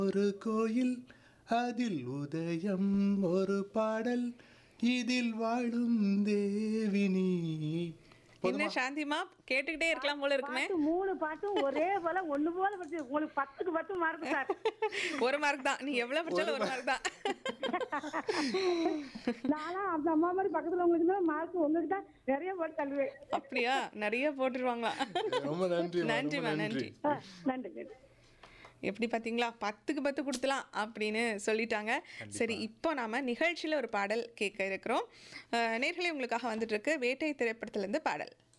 ஒரு கோயில் அதில் உதயம் ஒரு பாடல் இதில் வாழும் தேவினி என்ன சாந்திமா கேட்டுக்கிட்டே இருக்கலாம் போல இருக்குமே பாட்டு மூணு பாட்டும் ஒரே போல ஒண்ணு போல படிச்சு உங்களுக்கு பத்துக்கு பத்து மார்க் சார் ஒரு மார்க் தான் நீ எவ்வளவு படிச்சாலும் ஒரு மார்க் தான் நானும் அந்த அம்மா மாதிரி பக்கத்துல உங்களுக்கு தான் மார்க் உங்களுக்கு தான் நிறைய போட்டு தள்ளுவேன் அப்படியா நிறைய போட்டுருவாங்களா ரொம்ப நன்றி நன்றிம்மா நன்றி ஆ, நன்றி நன்றி எப்படி பார்த்தீங்களா பத்துக்கு பத்து கொடுத்தலாம் அப்படின்னு சொல்லிட்டாங்க சரி இப்போ நாம நிகழ்ச்சியில் ஒரு பாடல் கேட்க இருக்கிறோம் அஹ் நேர்களே உங்களுக்காக வந்துட்டு இருக்கு வேட்டை திரைப்படத்திலேருந்து பாடல்